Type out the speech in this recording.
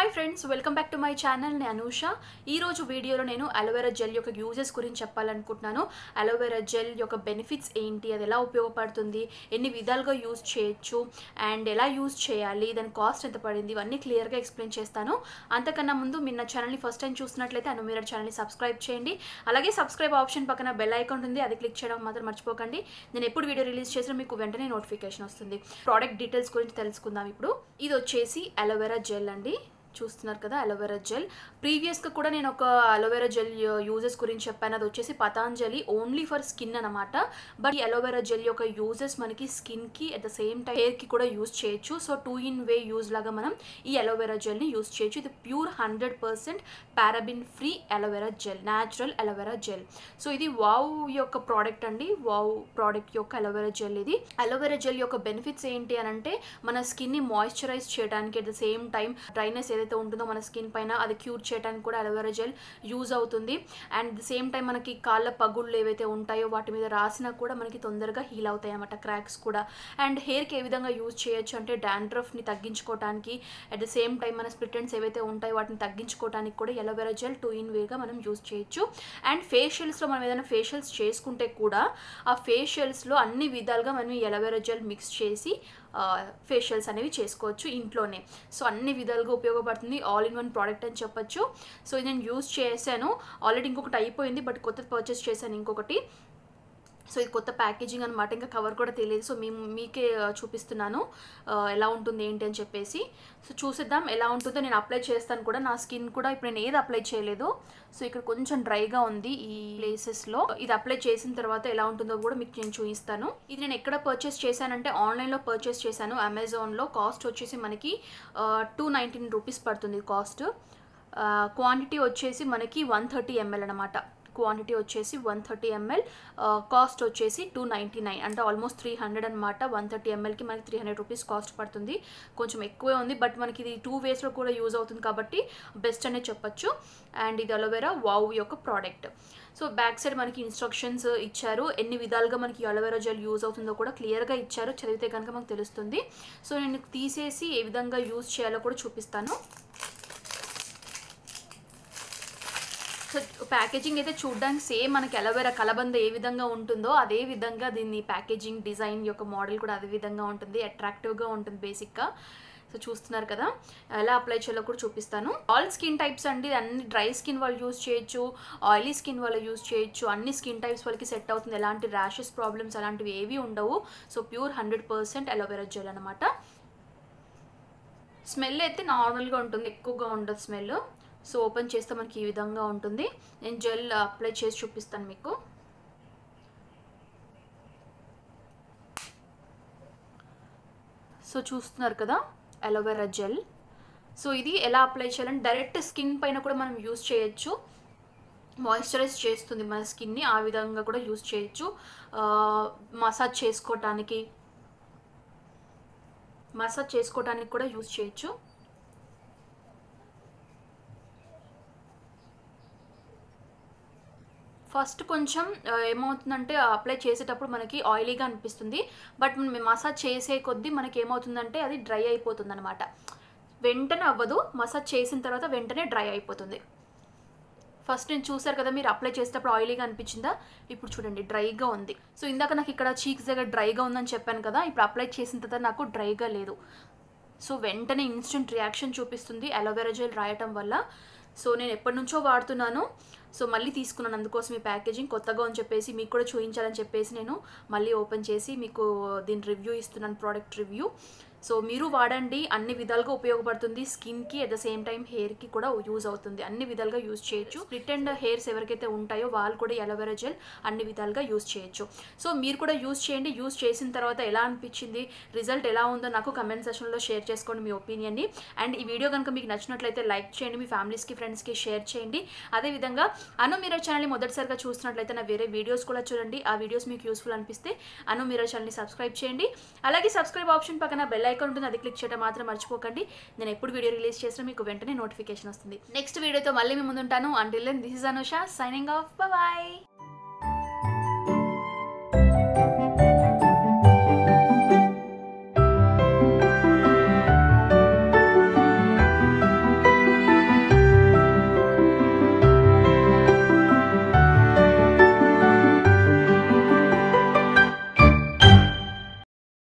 hi friends welcome back to my channel నేను అనూష ఈ రోజు వీడియోలో నేను అలోవెరా జెల్ యొక్క యూజెస్ గురించి చెప్పాలనుకుంటున్నాను అలోవెరా జెల్ యొక్క బెనిఫిట్స్ ఏంటి అది ఎలా ఉపయోగపడుతుంది ఎన్ని విధాలుగా యూజ్ చేయొచ్చు అండ్ ఎలా యూజ్ చేయాలి దాని కాస్ట్ ఎంత పడింది ఇవన్నీ క్లియర్గా ఎక్స్ప్లెయిన్ చేస్తాను అంతకన్నా ముందు మీరు నా ఛానల్ని ఫస్ట్ టైం చూసినట్లయితే అనుమీరా ఛానల్ని సబ్స్క్రైబ్ చేయండి అలాగే సబ్స్క్రైబ్ ఆప్షన్ పక్కన బెల్ ఐకాన్ ఉంది అది క్లిక్ చేయడం మాత్రం మర్చిపోకండి నేను ఎప్పుడు వీడియో రిలీజ్ చేసినా మీకు వెంటనే నోటిఫికేషన్ వస్తుంది ప్రోడక్ట్ డీటెయిల్స్ గురించి తెలుసుకుందాం ఇప్పుడు ఇది వచ్చేసి అలోవెరా జెల్ అండి చూస్తున్నారు కదా అలోవెరా జెల్ ప్రీవియస్గా కూడా నేను ఒక అలోవెరా జెల్ యూజెస్ గురించి చెప్పాను అది వచ్చేసి పతాంజలి ఓన్లీ ఫర్ స్కిన్ అనమాట బట్ ఈ అలోవెరా జెల్ యొక్క యూజెస్ మనకి స్కిన్కి అట్ ద సేమ్ టైం హెయిర్కి కూడా యూజ్ చేయొచ్చు so two in way use లాగా మనం ఈ అలోవెరా జెల్ని యూజ్ చేయొచ్చు ఇది pure hundred percent paraben free aloe vera gel natural aloe vera gel so ఇది వావ్ యొక్క ప్రోడక్ట్ అండి వావ్ ప్రోడక్ట్ యొక్క అలోవెరా జెల్ ఇది అలోవెరా జెల్ యొక్క బెనిఫిట్స్ ఏంటి అని అంటే మన స్కిన్ని మాయిశ్చరైజ్ చేయడానికి at the same time dryness ఏదైతే ఉంటుందో మన స్కిన్ పైన అది క్యూర్ చేయడానికి కూడా అలోవెరా జెల్ యూజ్ అవుతుంది అండ్ ద సేమ్ టైం మనకి కాళ్ళ పగుళ్ళు ఏవైతే ఉంటాయో వాటి మీద రాసినా కూడా మనకి తొందరగా హీల్ అవుతాయి అన్నమాట క్రాక్స్ కూడా అండ్ హెయిర్కి ఏ విధంగా యూజ్ చేయొచ్చు అంటే డాండ్రఫ్ని తగ్గించుకోవడానికి అట్ ద సేమ్ టైం మన స్ప్లిటెంట్స్ ఏవైతే ఉంటాయో వాటిని తగ్గించుకోవడానికి కూడా ఎలోవెరా జెల్ టూ ఇన్ వేగా మనం యూజ్ చేయొచ్చు అండ్ ఫేషియల్స్లో మనం ఏదైనా ఫేషియల్స్ చేసుకుంటే కూడా ఆ ఫేషియల్స్లో అన్ని విధాలుగా మనం ఈ ఎలోవెరా జెల్ మిక్స్ చేసి ఫేషియల్స్ అనేవి చేసుకోవచ్చు ఇంట్లోనే సో అన్ని విధాలుగా ఉపయోగపడుతుంది ఆల్ ఇన్ వన్ ప్రోడక్ట్ అని చెప్పొచ్చు సో ఇది నేను యూజ్ చేశాను ఆల్రెడీ ఇంకొకటి అయిపోయింది బట్ కొత్తది పర్చేస్ చేశాను ఇంకొకటి సో ఇది కొత్త ప్యాకేజింగ్ అనమాట ఇంకా కవర్ కూడా తెలియదు సో మేము మీకే చూపిస్తున్నాను ఎలా ఉంటుంది ఏంటి అని చెప్పేసి సో చూసిద్దాం ఎలా ఉంటుందో నేను అప్లై చేస్తాను కూడా నా స్కిన్ కూడా ఇప్పుడు నేను ఏది అప్లై చేయలేదు సో ఇక్కడ కొంచెం డ్రైగా ఉంది ఈ ప్లేసెస్లో ఇది అప్లై చేసిన తర్వాత ఎలా ఉంటుందో కూడా మీకు నేను చూపిస్తాను ఇది నేను ఎక్కడ పర్చేస్ చేశానంటే ఆన్లైన్లో పర్చేస్ చేశాను అమెజాన్లో కాస్ట్ వచ్చేసి మనకి టూ నైంటీన్ రూపీస్ పడుతుంది కాస్ట్ క్వాంటిటీ వచ్చేసి మనకి వన్ థర్టీ ఎంఎల్ అనమాట క్వాంటిటీ వచ్చేసి వన్ థర్టీ ఎంఎల్ కాస్ట్ వచ్చేసి టూ నైంటీ నైన్ అంటే ఆల్మోస్ట్ త్రీ హండ్రెడ్ అనమాట వన్ థర్టీ ఎంఎల్కి మనకి త్రీ హండ్రెడ్ రూపీస్ కాస్ట్ పడుతుంది కొంచెం ఎక్కువే ఉంది బట్ మనకి ఇది టూ వేస్లో కూడా యూజ్ అవుతుంది కాబట్టి బెస్ట్ అనే చెప్పొచ్చు అండ్ ఇది అలోవెరా వావ్ యొక్క ప్రోడక్ట్ సో బ్యాక్ సైడ్ మనకి ఇన్స్ట్రక్షన్స్ ఇచ్చారు ఎన్ని విధాలుగా మనకి అలోవెరా జెల్ యూజ్ అవుతుందో కూడా క్లియర్గా ఇచ్చారు చదివితే కనుక మనకు తెలుస్తుంది సో నేను తీసేసి ఏ విధంగా యూజ్ చేయాలో కూడా చూపిస్తాను సో ప్యాకేజింగ్ అయితే చూడడానికి సేమ్ మనకి అలోవెరా కలబంద ఏ విధంగా ఉంటుందో అదే విధంగా దీన్ని ప్యాకేజింగ్ డిజైన్ యొక్క మోడల్ కూడా అదే విధంగా ఉంటుంది అట్రాక్టివ్గా ఉంటుంది బేసిక్గా సో చూస్తున్నారు కదా ఎలా అప్లై చేయాలో కూడా చూపిస్తాను ఆల్ స్కిన్ టైప్స్ అండి అన్ని డ్రై స్కిన్ వాళ్ళు యూజ్ చేయొచ్చు ఆయిలీ స్కిన్ వాళ్ళు యూజ్ చేయొచ్చు అన్ని స్కిన్ టైప్స్ వాళ్ళకి సెట్ అవుతుంది ఎలాంటి ర్యాషెస్ ప్రాబ్లమ్స్ అలాంటివి ఏవి ఉండవు so pure hundred percent aloe vera gel అనమాట స్మెల్ అయితే నార్మల్గా ఉంటుంది ఎక్కువగా ఉండదు స్మెల్ సో ఓపెన్ చేస్తే మనకి ఈ విధంగా ఉంటుంది నేను జెల్ అప్లై చేసి చూపిస్తాను మీకు సో చూస్తున్నారు కదా అలోవెరా జెల్ సో ఇది ఎలా అప్లై చేయాలంటే డైరెక్ట్ స్కిన్ పైన కూడా మనం యూస్ చేయొచ్చు మాయిశ్చరైజ్ చేస్తుంది మన స్కిన్ని ఆ విధంగా కూడా యూస్ చేయొచ్చు మసాజ్ చేసుకోవటానికి మసాజ్ చేసుకోవటానికి కూడా యూస్ చేయొచ్చు ఫస్ట్ కొంచెం ఏమవుతుందంటే అప్లై చేసేటప్పుడు మనకి ఆయిలీగా అనిపిస్తుంది బట్ మనం మసాజ్ చేసే కొద్దీ మనకి ఏమవుతుందంటే అది డ్రై అయిపోతుంది అనమాట వెంటనే అవ్వదు మసాజ్ చేసిన తర్వాత వెంటనే డ్రై అయిపోతుంది ఫస్ట్ నేను చూసారు కదా మీరు అప్లై చేసేటప్పుడు ఆయిలీగా అనిపించిందా ఇప్పుడు చూడండి డ్రైగా ఉంది సో ఇందాక నాకు ఇక్కడ చీక్స్ దగ్గర డ్రైగా ఉందని చెప్పాను కదా ఇప్పుడు అప్లై చేసిన తర్వాత నాకు డ్రైగా లేదు సో వెంటనే ఇన్స్టెంట్ రియాక్షన్ చూపిస్తుంది అలోవెరా జెల్ రాయటం వల్ల సో నేను ఎప్పటి నుంచో వాడుతున్నాను సో మళ్ళీ తీసుకున్నాను అందుకోసం ఈ ప్యాకేజింగ్ కొత్తగా అని చెప్పేసి మీకు కూడా చూపించాలని చెప్పేసి నేను మళ్ళీ ఓపెన్ చేసి మీకు దీని రివ్యూ ఇస్తున్నాను ప్రోడక్ట్ రివ్యూ సో మీరు వాడండి అన్ని విధాలుగా ఉపయోగపడుతుంది స్కిన్కి అట్ ద సేమ్ టైం హెయిర్కి కూడా యూజ్ అవుతుంది అన్ని విధాలుగా యూజ్ చేయొచ్చు స్ప్లిట్ అండ్ హెయిర్స్ ఎవరికైతే ఉంటాయో వాళ్ళు కూడా అలోవెరా జెల్ అన్ని విధాలుగా యూజ్ చేయొచ్చు సో మీరు కూడా యూజ్ చేయండి యూజ్ చేసిన తర్వాత ఎలా అనిపించింది రిజల్ట్ ఎలా ఉందో నాకు కమెంట్ సెక్షన్లో షేర్ చేసుకోండి మీ ఒపీనియన్ని అండ్ ఈ వీడియో కనుక మీకు నచ్చినట్లయితే లైక్ చేయండి మీ ఫ్యామిలీస్కి ఫ్రెండ్స్కి షేర్ చేయండి అదేవిధంగా అను మీరా ఛానల్ని మొదటిసారిగా చూసినట్లయితే నా వేరే వీడియోస్ కూడా చూడండి ఆ వీడియోస్ మీకు యూస్ఫుల్ అనిపిస్తే అను మీరా ఛానల్ని సబ్స్క్రైబ్ చేయండి అలాగే సబ్స్క్రైబ్ ఆప్షన్ పక్కన బెల్ ఐకాన్ ఉంటుంది అది క్లిక్ చేయడం మాత్రం మర్చిపోకండి నేను ఎప్పుడు వీడియో రిలీజ్ చేసినా మీకు వెంటనే నోటిఫికేషన్ వస్తుంది నెక్స్ట్ వీడియోతో మళ్ళీ మీ ముందుంటాను until this is Anusha signing off bye